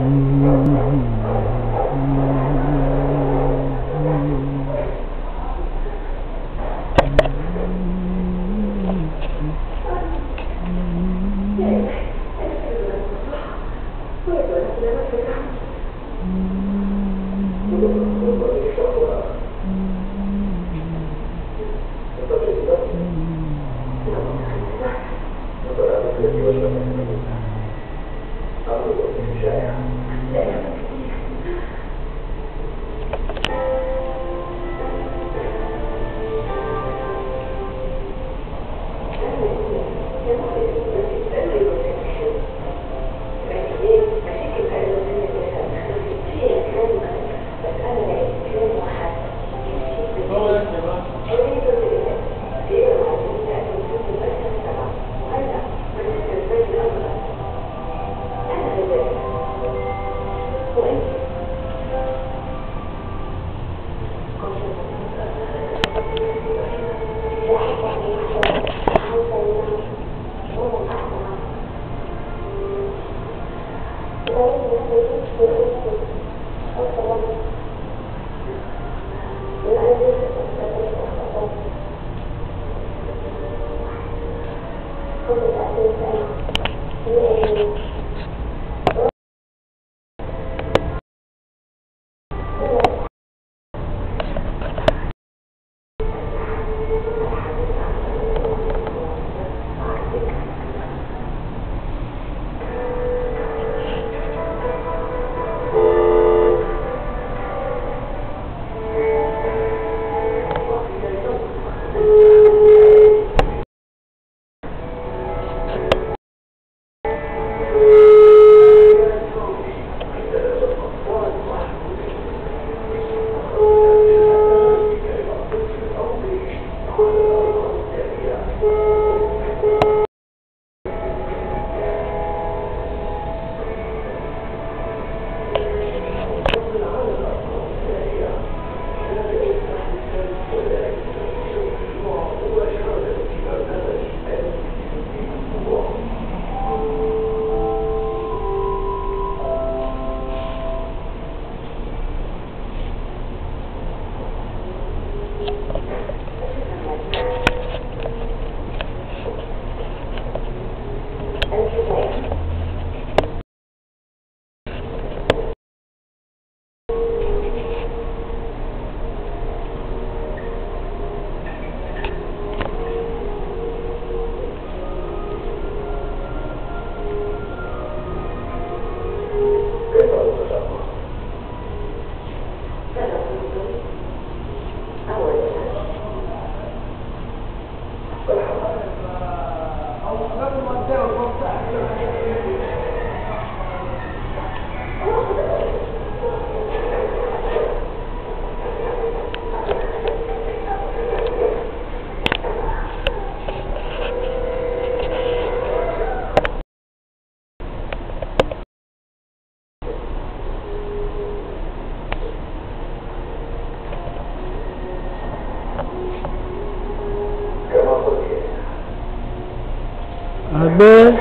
حبيب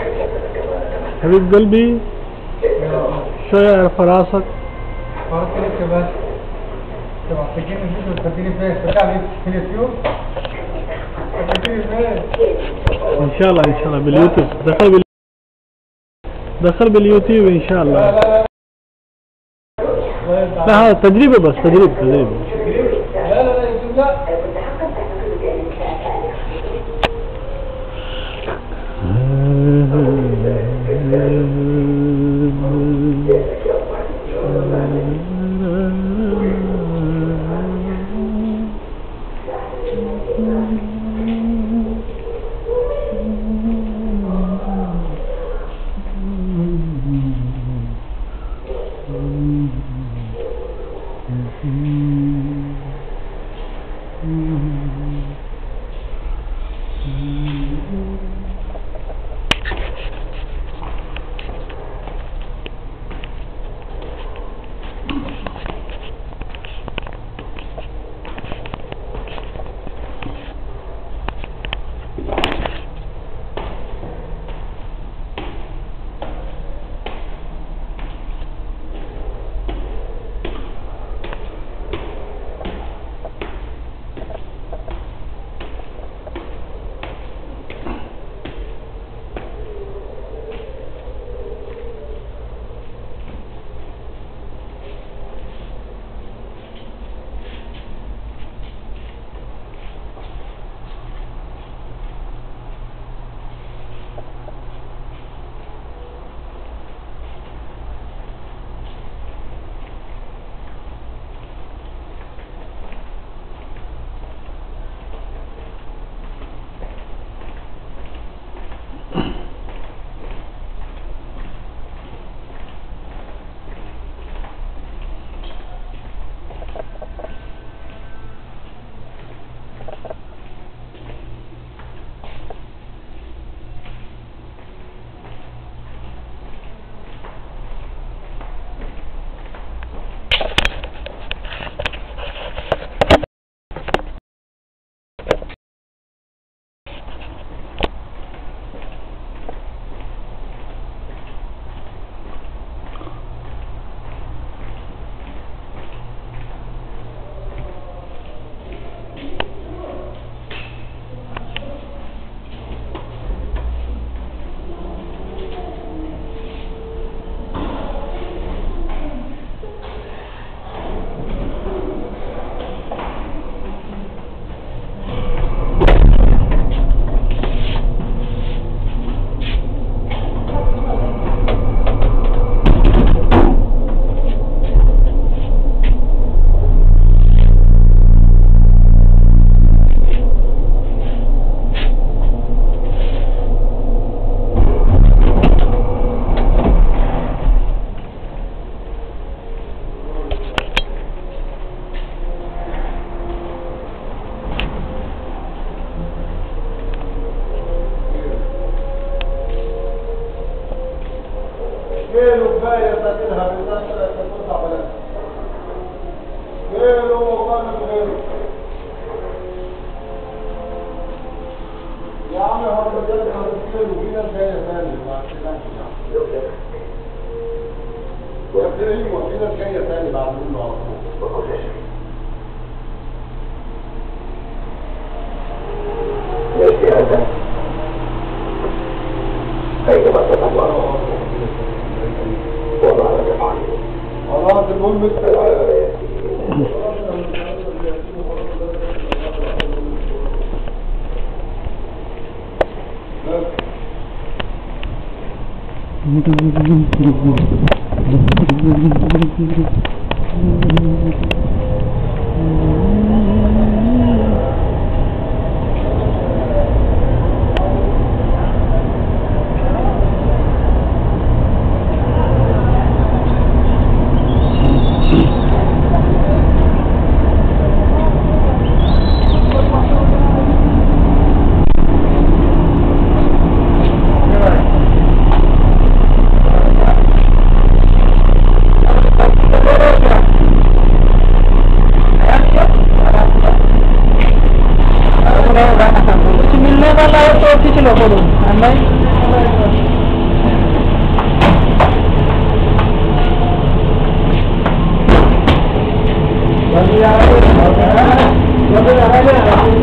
حبيب قلبي شوية اعرف راسك فرق لك بس تبقى تجيني فيس وتديني فيس بتاع لي في اليوتيوب تديني فيس ان شاء الله ان شاء الله باليوتيوب دخل بال... دخل باليوتيوب ان شاء لا الله لا لا الله يرضى لا هذا تجربة بس تجربة تجربة عليك. لا لا لا يوتيوب لا قالوا كفايه ساكنها بالناس تطلع بلد قالوا وقالوا غيره يا عم هو الرجال كانوا بيقولوا في ناس جايه ثانيه ما تقلقش يا كريم وفي ناس جايه ثانيه بعد منه على طول خلاص المهم मिलने वाला है तो खींच लो फोटो नहीं जल्दी आ रहे हैं जल्दी आ रहे हैं